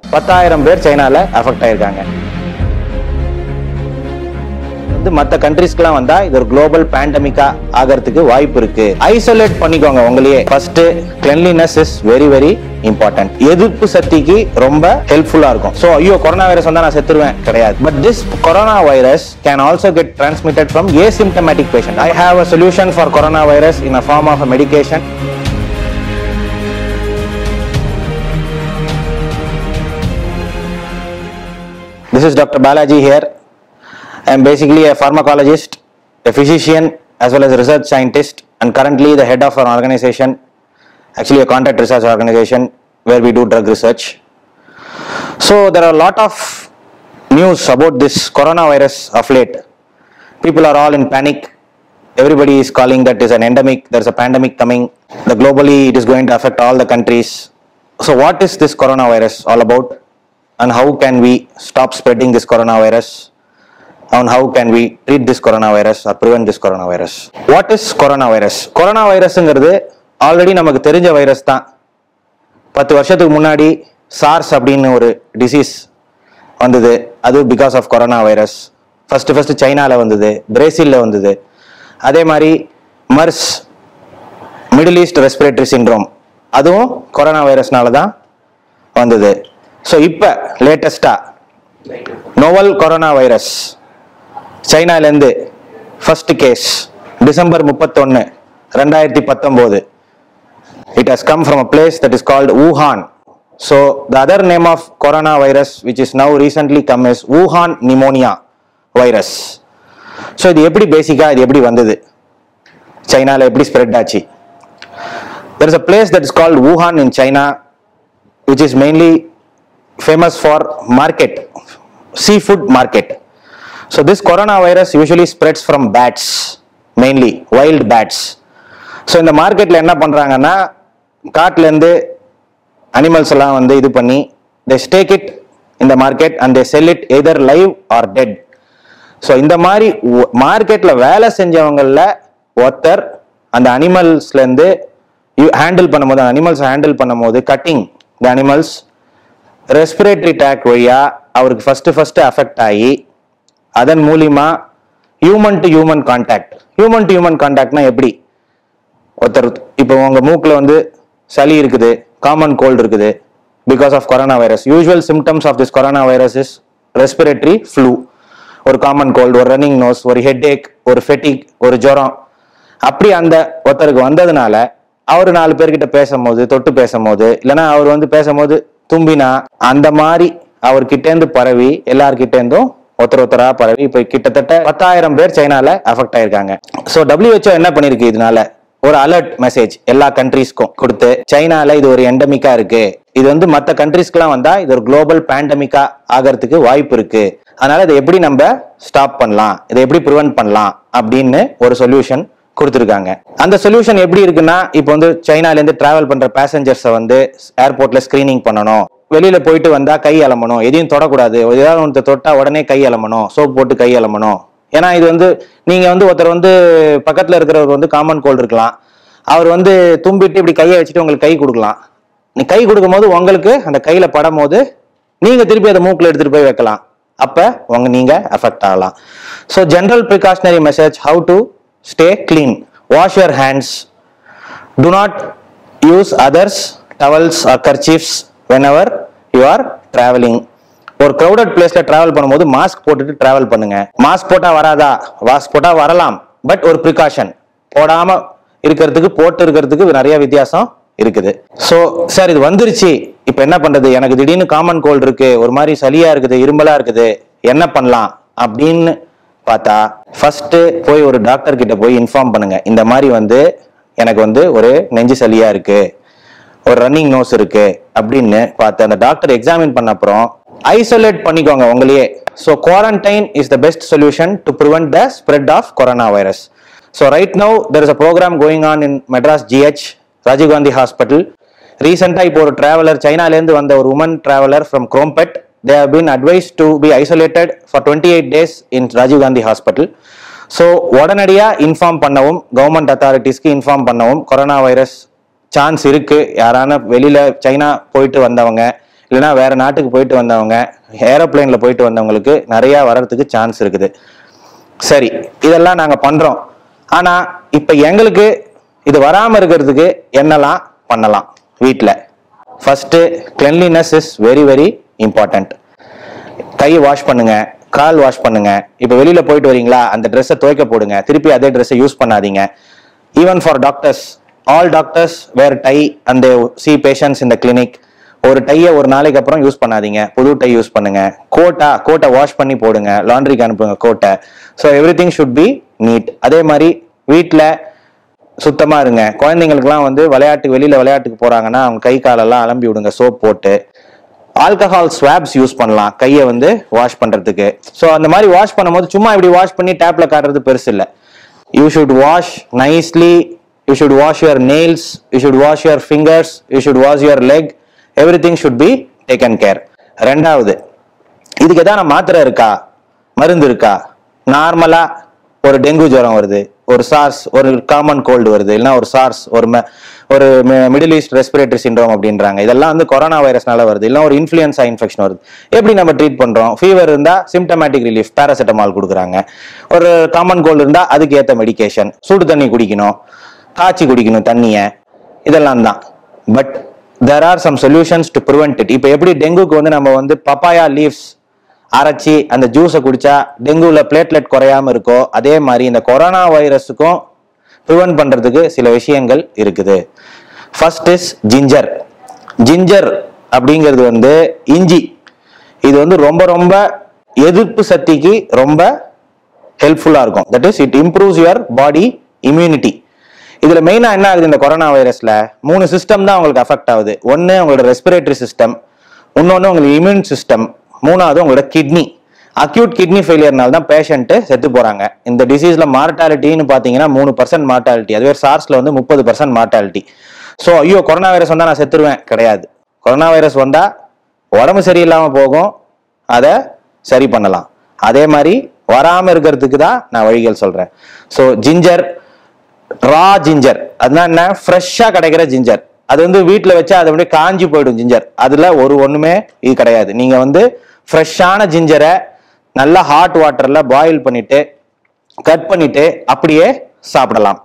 பத்தாயிரம் பேர் சைனால அஃபெக்ட் ஆயிருக்காங்க வந்து மற்ற கண்ட்ரீஸ்க்குலாம் வந்தா இது ஒரு குளோபல் பேண்டமிக்கா ஆகிறதுக்கு வாய்ப்பு இருக்கு ஐசோலேட் பண்ணிக்கோங்க உங்களையே first cleanliness is very very important எதிர்ப்பு சக்திக்கு ரொம்ப ஹெல்ப்ஃபுல்லா இருக்கும் சோ ஐயோ கொரோனா வைரஸ் வந்தா நான் செத்துருவேன் கிடையாது but this corona virus can also get transmitted from asymptomatic patient i have a solution for corona virus in a form of a medication This is Dr. Balaji here. I am basically a pharmacologist, a physician, as well as a research scientist, and currently the head of an organization, actually a contract research organization where we do drug research. So there are a lot of news about this coronavirus of late. People are all in panic. Everybody is calling that is an endemic. There's a pandemic coming. The globally it is going to affect all the countries. So what is this coronavirus all about? and how can we stop spreading this coronavirus and how can we treat this coronavirus or prevent this coronavirus what is coronavirus coronavirusங்கிறது already நமக்கு தெரிஞ்ச virus தான் பத்து வருஷத்துக்கு முன்னாடி SARS அப்படின்னு ஒரு disease வந்தது அது because of corona virus first first சைனால வந்தது பிரேசில்ல வந்தது அதே மாதிரி MERS middle east respiratory syndrome அதுவும் கொரோனா வைரஸ்னால தான் வந்தது ஸோ இப்போ லேட்டஸ்டா நோவல் கொரோனா வைரஸ் சைனாலேருந்து ஃபர்ஸ்ட் கேஸ் டிசம்பர் முப்பத்தொன்று ரெண்டாயிரத்தி பத்தொம்போது it has come from a place that is called Wuhan so the other name of corona virus which is now recently come is Wuhan pneumonia virus so இது எப்படி பேசிக்காக இது எப்படி வந்தது சைனால எப்படி ஸ்ப்ரெட் ஆச்சு there is a place that is called Wuhan in China, which is mainly famous for market, seafood market. So this coronavirus usually spreads from bats, mainly wild bats. So இந்த மார்க்கெட்டில் என்ன பண்ணுறாங்கன்னா காட்டிலேருந்து அனிமல்ஸ் எல்லாம் வந்து இது பண்ணி they stack it இந்த market and they sell it either live or dead so இந்த மாதிரி மார்க்கெட்டில் வேலை செஞ்சவங்களில் ஒருத்தர் அந்த அனிமல்ஸ்லேருந்து ஹேண்டில் பண்ணும்போது அனிமல்ஸ் ஹேண்டில் பண்ணும்போது cutting the animals respiratory tract வழியா அவருக்கு ஃபர்ஸ்ட் ஃபர்ஸ்ட் அஃபெக்ட் ஆகி அதன் மூலியமா human to human contact human to human கான்டாக்ட்னா எப்படி ஒருத்தர் இப்போ உங்க மூக்குல வந்து சளி இருக்குது காமன் கோல்டு இருக்குது because of corona virus usual symptoms of this corona virus is respiratory flu ஒரு காமன் கோல்டு ஒரு ரன்னிங் நோஸ் ஒரு ஹெட் ஏக் ஒரு ஃபெட்டிக் ஒரு ஜுரம் அப்படி அந்த ஒருத்தருக்கு வந்ததுனால அவர் நாலு பேர்கிட்ட பேசும்போது தொட்டு பேசும்போது இல்லைன்னா அவர் வந்து பேசும்போது தும்பினா அந்த மாதிரி அவர்கிட்டேருந்து பரவி எல்லார்கிட்டேருந்தும் ஒருத்தர் ஒருத்தரா பரவி இப்போ கிட்டத்தட்ட பத்தாயிரம் பேர் சைனால அஃபெக்ட் ஆயிருக்காங்க ஸோ WHO என்ன பண்ணிருக்கு இதனால ஒரு அலர்ட் மெசேஜ் எல்லா கண்ட்ரீஸ்க்கும் கொடுத்து சைனால இது ஒரு எண்டமிக்கா இருக்கு இது வந்து மற்ற கண்ட்ரீஸ்க்குலாம் வந்தா இது ஒரு குளோபல் பேண்டமிக்கா ஆகிறதுக்கு வாய்ப்பு இருக்கு அதனால இதை எப்படி நம்ம ஸ்டாப் பண்ணலாம் இதை எப்படி ப்ரிவென்ட் பண்ணலாம் அப்படின்னு ஒரு சொல்யூஷன் கொடுத்துருக்காங்க அந்த சொல்யூஷன் எப்படி இருக்குன்னா இப்போ வந்து சைனால இருந்து டிராவல் பண்ற பேசஞ்சர்ஸை வந்து ஏர்போர்ட்ல ஸ்கிரீனிங் பண்ணணும் வெளியில போயிட்டு வந்தா கை அலம்பணும் எதையும் தொடக்கூடாது ஏதாவது ஒன்று தொட்டா உடனே கை அலம்பணும் சோப் போட்டு கை அலம்பணும் ஏன்னா இது வந்து நீங்க வந்து ஒருத்தர் வந்து பக்கத்துல இருக்கிறவர் வந்து காமன் கோல்டு இருக்கலாம் அவர் வந்து தும்பிட்டு இப்படி கையை வச்சுட்டு உங்களுக்கு கை கொடுக்கலாம் நீ கை கொடுக்கும்போது உங்களுக்கு அந்த கையில படும் போது நீங்க திருப்பி அதை மூக்குல எடுத்துட்டு போய் வைக்கலாம் அப்ப உங்க நீங்க அஃபெக்ட் ஆகலாம் so general precautionary message how to stay clean wash your hands do not use others towels or kerchiefs whenever you are traveling ஒரு crowded பிளேஸ்ல டிராவல் பண்ணும்போது மாஸ்க் போட்டுட்டு டிராவல் பண்ணுங்க மாஸ்க் போட்டா வராதா மாஸ்க் போட்டா வரலாம் பட் ஒரு ப்ரிகாஷன் போடாம இருக்கிறதுக்கு போட்டு இருக்கிறதுக்கு நிறைய வித்தியாசம் இருக்குது ஸோ சார் இது வந்துருச்சு இப்போ என்ன பண்றது எனக்கு திடீர்னு காமன் கோல்டு இருக்கு ஒரு மாதிரி சளியா இருக்குது இருமலா இருக்குது என்ன பண்ணலாம் அப்படின்னு பார்த்தா ஃபர்ஸ்ட் போய் ஒரு டாக்டர் கிட்ட போய் இன்ஃபார்ம் பண்ணுங்க இந்த மாதிரி வந்து எனக்கு வந்து ஒரு நெஞ்சு சளியா இருக்கு ஒரு ரன்னிங் நோஸ் இருக்கு அப்படின்னு பார்த்து அந்த டாக்டர் எக்ஸாமின் பண்ண அப்புறம் ஐசோலேட் பண்ணிக்கோங்க உங்களையே so quarantine is the best solution to prevent the spread of corona virus so right now there is a programme going on in Madras GH Rajiv Gandhi hospital ரீசெண்டாக இப்போ ஒரு டிராவலர் சைனாலேருந்து வந்த ஒரு woman traveller from Chromepet they have been advise to be isolated for twenty eight days in Rajiv Gandhi hospital so உடனடியாக inform பண்ணவும் government அத்தாரிட்டிஸ்க்கு inform பண்ணவும் கொரோனா வைரஸ் சான்ஸ் இருக்கு யாரான வெளியில சைனா போயிட்டு வந்தவங்க இல்லைன்னா வேற நாட்டுக்கு போயிட்டு வந்தவங்க ஏரோப்ளேன்ல போயிட்டு வந்தவங்களுக்கு நிறைய வர்றதுக்கு சான்ஸ் இருக்குது சரி இதெல்லாம் நாங்க பண்றோம் ஆனா இப்ப எங்களுக்கு இது வராம இருக்கிறதுக்கு என்னெல்லாம் பண்ணலாம் வீட்ல first cleanliness is very very important கையை வாஷ் பண்ணுங்க கால் வாஷ் பண்ணுங்க இப்போ வெளியில போயிட்டு வரீங்களா அந்த ட்ரெஸ்ஸை துவைக்க போடுங்க திருப்பி அதே ட்ரெஸ்ஸை யூஸ் பண்ணாதீங்க even for doctors all doctors wear tie அந்த சி பேஷன்ஸ் இந்த கிளினிக் ஒரு டையை ஒரு நாளைக்கு அப்புறம் யூஸ் பண்ணாதீங்க புது டை யூஸ் பண்ணுங்க கோட்டா கோட்டை வாஷ் பண்ணி போடுங்க லாண்ட்ரிக்கு அனுப்புங்க கோட்டை so everything should be neat அதே மாதிரி வீட்டில் சுத்தமா இருங்க குழந்தைங்களுக்குலாம் வந்து விளையாட்டு வெளியில விளையாட்டுக்கு போறாங்கன்னா அவங்க கை காலெல்லாம் அலம்பி விடுங்க சோப் போட்டு ஆல்கஹால் ஸ்வாப்ஸ் யூஸ் பண்ணலாம் கையை வந்து வாஷ் பண்றதுக்கு ஸோ அந்த மாதிரி வாஷ் பண்ணும்போது சும்மா இப்படி வாஷ் பண்ணி டேப்ல காட்டுறது பெருசு இல்லை you should wash nicely you should wash your nails you should wash your fingers you should wash your leg everything should be taken care ரெண்டாவது இதுக்கு எதான மாத்திரை இருக்கா மருந்து இருக்கா நார்மலா ஒரு டெங்கு ஜுரம் வருது ஒரு சார்ஸ் ஒரு காமன் கோல்டு வருது இல்லைன்னா ஒரு சார்ஸ் ஒரு ம- ஒரு மிடில் ஈஸ்ட் ரெஸ்பிரேட்டரி சிண்ட்ரோம் அப்படின்றாங்க இதெல்லாம் வந்து கொரோனா வைரஸ்னால வருது இல்லைன்னா ஒரு இன்ஃப்ளூயன்ஸா இன்ஃபெக்ஷன் வருது எப்படி நம்ம ட்ரீட் பண்றோம் ஃபீவர் இருந்தா சிம்டமேட்டிக் ரிலீஃப் பேராசிட்டமால் கொடுக்குறாங்க ஒரு காமன் கோல்டு இருந்தா அதுக்கு ஏத்த மெடிகேஷன் சுடு தண்ணி குடிக்கணும் காய்ச்சி குடிக்கணும் தண்ணியை இதெல்லாம் தான் but there are some solutions to prevent it இப்போ எப்படி டெங்குக்கு வந்து நம்ம வந்து பப்பாயா லீவ்ஸ் அரைச்சி அந்த ஜூஸை குடிச்சா டெங்குல பிளேட்லெட் குறையாம இருக்கோ அதே மாதிரி இந்த கொரோனா வைரஸுக்கும் ப்ரிவென்ட் பண்றதுக்கு சில விஷயங்கள் இருக்குது ஃபர்ஸ்ட் இஸ் ஜிஞ்சர் ஜிஞ்சர் அப்படிங்கிறது வந்து இஞ்சி இது வந்து ரொம்ப ரொம்ப எதிர்ப்பு சக்திக்கு ரொம்ப ஹெல்ப்ஃபுல்லா இருக்கும் that is it improves your body immunity இதுல மெயினா என்ன ஆகுது இந்த கொரோனா வைரஸ்ல மூணு சிஸ்டம் தான் உங்களுக்கு அஃபெக்ட் ஆகுது ஒன்னு உங்களோட ரெஸ்பிரேட்டரி சிஸ்டம் இன்னொன்னு உங்களுக்கு இம்யூன் சிஸ்டம் மூணாவது உங்களோட கிட்னி அக்யூட் கிட்னி ஃபெயிலியர்னால தான் பேஷண்ட் செத்து போறாங்க இந்த டிசீஸ்ல மார்டாலிட்டின்னு பாத்தீங்கன்னா மூணு பர்சன்ட் மார்டாலிட்டி அதுவே சார்ஸ்ல வந்து முப்பது பர்சன்ட் மார்டாலிட்டி ஸோ ஐயோ கொரோனா வைரஸ் வந்தா நான் செத்துருவேன் கிடையாது கொரோனா வைரஸ் வந்தா உடம்பு சரியில்லாம போகும் அதை சரி பண்ணலாம் அதே மாதிரி வராம இருக்கிறதுக்கு தான் நான் வழிகள் சொல்றேன் ஸோ ஜிஞ்சர் ரா ஜிஞ்சர் அதுனா என்ன ஃப்ரெஷ்ஷாக கிடைக்கிற ஜிஞ்சர் அது வந்து வீட்டில் வச்சா அது அப்படியே காஞ்சி போயிடும் ஜிஞ்சர் அதில் ஒரு ஒன்றுமே இது கிடையாது நீங்கள் வந்து ஃப்ரெஷ்ஷான ஜிஞ்சரை நல்லா ஹாட் வாட்டரில் பாயில் பண்ணிட்டு கட் பண்ணிட்டு அப்படியே சாப்பிடலாம்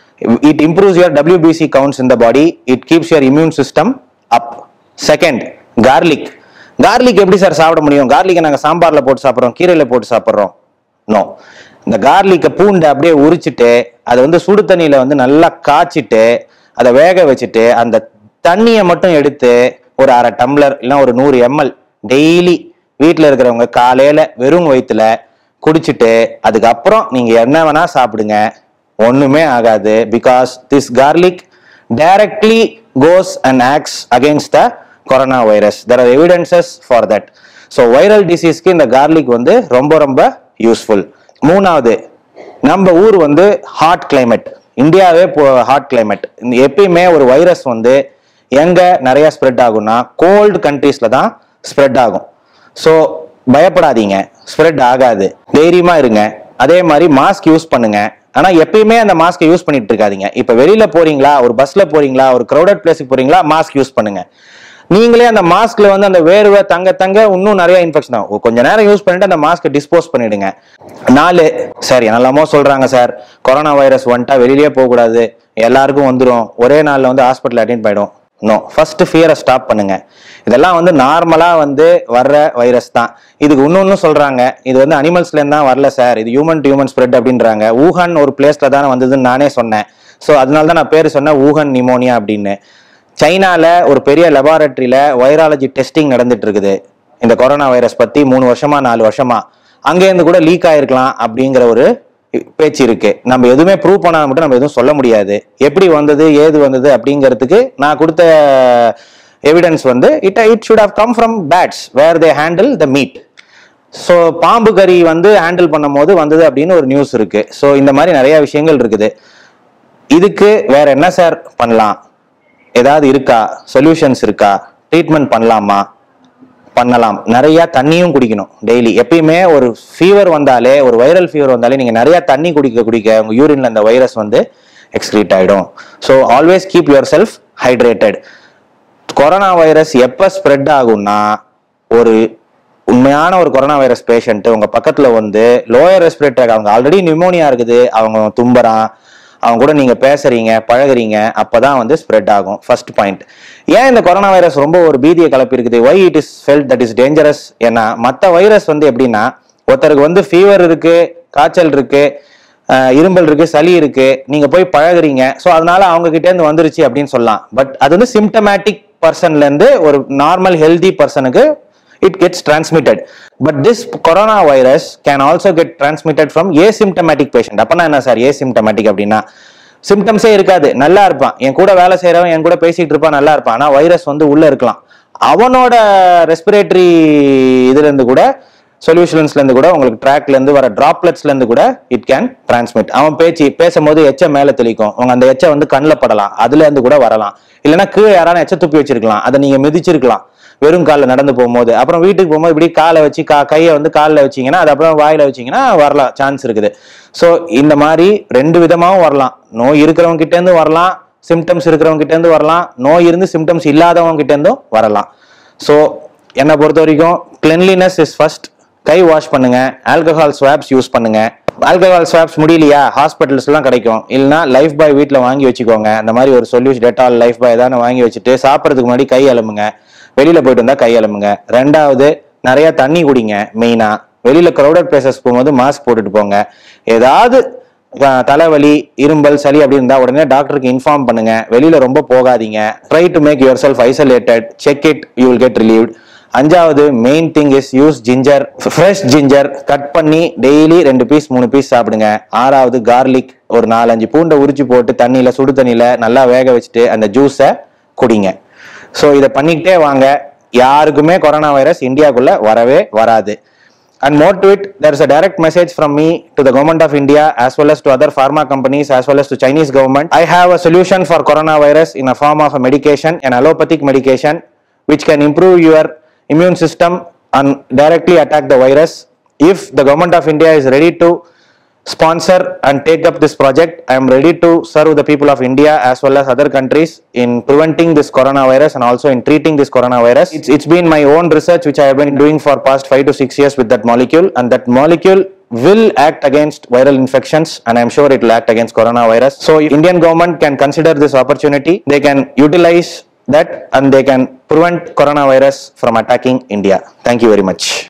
it improves your WBC counts in the body it keeps your immune system up second garlic garlic எப்படி சார் சாப்பிட முடியும் கார்லிக்கை நாங்கள் சாம்பாரில் போட்டு சாப்பிட்றோம் கீரையில் போட்டு சாப்பிட்றோம் நோ இந்த கார்லிக்கை பூண்டை அப்படியே உரிச்சிட்டு அதை வந்து சுடு தண்ணியில வந்து நல்லா காய்ச்சிட்டு அதை வேக வச்சுட்டு அந்த தண்ணியை மட்டும் எடுத்து ஒரு அரை டம்ளர் இல்லைன்னா ஒரு நூறு எம்எல் டெய்லி வீட்டில் இருக்கிறவங்க காலையில வெறும் வயிற்றுல குடிச்சிட்டு அதுக்கப்புறம் நீங்க என்ன வேணா சாப்பிடுங்க ஒண்ணுமே ஆகாது because this garlic directly goes and acts against the corona virus there are evidences for that so viral டிசீஸ்க்கு இந்த கார்லிக் வந்து ரொம்ப ரொம்ப யூஸ்ஃபுல் மூணாவது நம்ம ஊர் வந்து ஹாட் climate இந்தியாவே ஹாட் climate இந்த எப்பயுமே ஒரு வைரஸ் வந்து எங்க நிறைய ஸ்ப்ரெட் ஆகும்னா கோல்டு கண்ட்ரீஸ்ல தான் ஸ்ப்ரெட் ஆகும் ஸோ பயப்படாதீங்க ஸ்ப்ரெட் ஆகாது தைரியமா இருங்க அதே மாதிரி மாஸ்க் யூஸ் பண்ணுங்க ஆனா எப்பயுமே அந்த மாஸ்க்கை யூஸ் பண்ணிட்டு இருக்காதீங்க இப்ப வெளியில போறீங்களா ஒரு பஸ்ல போறீங்களா ஒரு crowded பிளேஸுக்கு போறீங்களா மாஸ்க் யூஸ் பண்ணுங்க நீங்களே அந்த மாஸ்க்ல வந்து அந்த வேர்வை தங்க தங்க இன்னும் நிறைய இன்ஃபெக்ஷன் ஆகும் கொஞ்ச நேரம் யூஸ் பண்ணிட்டு அந்த மாஸ்க்கை டிஸ்போஸ் பண்ணிடுங்க நாலு சரி என்னெல்லாமோ சொல்றாங்க சார் கொரோனா வைரஸ் வந்துட்டா வெளியிலேயே போகக்கூடாது எல்லாருக்கும் வந்துடும் ஒரே நாள்ல வந்து ஹாஸ்பிட்டல் அட்மிட் போயிடும் நோ ஃபர்ஸ்ட் ஃபியரை ஸ்டாப் பண்ணுங்க இதெல்லாம் வந்து நார்மலா வந்து வர்ற வைரஸ் தான் இதுக்கு இன்னொன்னு சொல்றாங்க இது வந்து அனிமல்ஸ்ல இருந்து தான் வரல சார் இது ஹியூமன் டு ஹியூமன் ஸ்ப்ரெட் அப்படின்றாங்க ஊஹான் ஒரு பிளேஸ்ல தானே வந்ததுன்னு நானே சொன்னேன் ஸோ அதனால தான் நான் பேர் சொன்னேன் ஊஹன் நிமோனியா அப்படின்னு சைனால ஒரு பெரிய லெபார்டரியில வைராலஜி டெஸ்டிங் நடந்துட்டு இருக்குது இந்த கொரோனா வைரஸ் பத்தி மூணு வருஷமா நாலு வருஷமா அங்கேருந்து கூட லீக் ஆயிருக்கலாம் அப்படிங்கிற ஒரு பேச்சு இருக்கு நம்ம எதுவுமே ப்ரூவ் பண்ணாத மட்டும் நம்ம எதுவும் சொல்ல முடியாது எப்படி வந்தது ஏது வந்தது அப்படிங்கிறதுக்கு நான் கொடுத்த எவிடன்ஸ் வந்து it it should have come from bats where they handle the meat so பாம்பு கறி வந்து ஹேண்டில் பண்ணும் போது வந்தது அப்படின்னு ஒரு நியூஸ் இருக்கு ஸோ இந்த மாதிரி நிறைய விஷயங்கள் இருக்குது இதுக்கு வேற என்ன சார் பண்ணலாம் ஏதாவது இருக்கா சொல்யூஷன்ஸ் இருக்கா ட்ரீட்மெண்ட் பண்ணலாமா பண்ணலாம் நிறைய தண்ணியும் குடிக்கணும் டெய்லி எப்பயுமே ஒரு ஃபீவர் வந்தாலே ஒரு வைரல் ஃபீவர் வந்தாலே நீங்க நிறைய தண்ணி குடிக்க குடிக்க உங்க யூரின்ல அந்த வைரஸ் வந்து எக்ஸ்க்ரீட் ஆயிடும் so always keep yourself hydrated corona virus எப்போ ஸ்ப்ரெட் ஆகும்னா ஒரு உண்மையான ஒரு கொரோனா வைரஸ் பேஷண்ட் உங்க பக்கத்துல வந்து லோயர் ரெஸ்பிரேட்டர் அவங்க ஆல்ரெடி நிமோனியா இருக்குது அவங்க தும்புறான் அவங்க கூட நீங்க பேசுறீங்க பழகுறீங்க அப்பதான் வந்து ஸ்ப்ரெட் ஆகும் ஃபர்ஸ்ட் பாயிண்ட் ஏன் இந்த கொரோனா வைரஸ் ரொம்ப ஒரு பீதியை கலப்பி இருக்குது why it is felt that is dangerous ஏன்னா மற்ற வைரஸ் வந்து எப்படின்னா ஒருத்தருக்கு வந்து ஃபீவர் இருக்கு காய்ச்சல் இருக்கு அஹ் இரும்பல் இருக்கு சளி இருக்கு நீங்க போய் பழகுறீங்க ஸோ அதனால அவங்க கிட்ட இருந்து வந்துருச்சு அப்படின்னு சொல்லலாம் பட் அது வந்து சிம்டமேட்டிக் பர்சன்ல இருந்து ஒரு நார்மல் ஹெல்தி பர்சனுக்கு it gets transmitted but this corona virus can also get transmitted from asymptomatic patient அப்பனா என்ன சார் asymptomatic அப்படின்னா சிம்டம்ஸே இருக்காது நல்லா இருப்பான் என் கூட வேலை செய்யறவன் என் கூட பேசிட்டு இருப்பான் நல்லா இருப்பான் ஆனா வைரஸ் வந்து உள்ள இருக்கலாம் அவனோட ரெஸ்பிரேட்டரி இதுல இருந்து கூட சொல்யூஷன்ஸ்ல இருந்து கூட உங்களுக்கு ட்ராக்ல இருந்து வர டிராப்லெட்ஸ்ல இருந்து கூட இட் கேன் டிரான்ஸ்மிட் அவன் பேச்சு பேசும்போது எச்ச மேல தெளிக்கும் உங்க அந்த எச்ச வந்து கண்ணில் படலாம் அதுல இருந்து கூட வரலாம் இல்லைன்னா கீழே யாரான எச்ச துப்பி வச்சிருக்கலாம் அதை நீங்க மிதிச்சிருக்கலாம் வெறும் காலில் நடந்து போகும்போது அப்புறம் வீட்டுக்கு போகும்போது இப்படி காலை வச்சு கா கையை வந்து காலில் வச்சீங்கன்னா அது அப்புறம் வாயில வச்சீங்கன்னா வரலாம் சான்ஸ் இருக்குது ஸோ இந்த மாதிரி ரெண்டு விதமாகவும் வரலாம் நோய் இருக்கிறவங்க கிட்ட இருந்து வரலாம் சிம்டம்ஸ் இருக்கிறவங்க கிட்ட இருந்து வரலாம் நோய் இருந்து சிம்டம்ஸ் இல்லாதவங்க கிட்ட இருந்தும் வரலாம் ஸோ என்னை பொறுத்த வரைக்கும் கிளென்லினஸ் இஸ் ஃபர்ஸ்ட் கை வாஷ் பண்ணுங்க ஆல்கஹால் ஸ்வாப்ஸ் யூஸ் பண்ணுங்க ஆல்கஹால் ஸ்வாப்ஸ் முடியலையா ஹாஸ்பிட்டல்ஸ்லாம் கிடைக்கும் இல்லைனா லைஃப் பாய் வீட்டில் வாங்கி வச்சுக்கோங்க அந்த மாதிரி ஒரு சொல்யூஷன் டெட்டால் லைஃப் பாய் தானே வாங்கி வச்சுட்டு சாப்பிட்றதுக்கு முன்னாடி கை அலம்புங்க வெளியில போயிட்டு வந்தா கை அலம்புங்க ரெண்டாவது நிறைய தண்ணி குடிங்க மெயினா வெளியில க்ரௌடட் பிளேசஸ் போகும்போது மாஸ்க் போட்டுட்டு போங்க ஏதாவது அஹ், தலைவலி இரும்பல் சளி அப்படி இருந்தா உடனே டாக்டருக்கு இன்ஃபார்ம் பண்ணுங்க வெளியில ரொம்ப போகாதீங்க try to make yourself isolated check it you will get relieved அஞ்சாவது main thing is use ginger fresh ginger cut பண்ணி டெய்லி ரெண்டு பீஸ் மூணு பீஸ் சாப்பிடுங்க ஆறாவது கார்லிக் ஒரு நாலஞ்சு பூண்டை உரிச்சு போட்டு தண்ணியில சுடு தண்ணியில நல்லா வேக வச்சுட்டு அந்த ஜூஸை குடிங்க ஸோ இதை பண்ணிக்கிட்டே வாங்க யாருக்குமே கொரோனா வைரஸ் இந்தியாக்குள்ள வரவே வராது And more to it, there is a direct message from me to the government of India as well as to other pharma companies as well as to Chinese government. I have a solution for coronavirus in a form of a medication, an allopathic medication, which can improve your immune system and directly attack the virus. If the government of India is ready to sponsor and take up this project, I am ready to serve the people of India as well as other countries in preventing this coronavirus and also in treating this coronavirus. It's, it's been my own research which I have been doing for past five to six years with that molecule and that molecule will act against viral infections and I'm sure it will act against coronavirus. So if Indian government can consider this opportunity, they can utilize that and they can prevent coronavirus from attacking India. Thank you very much.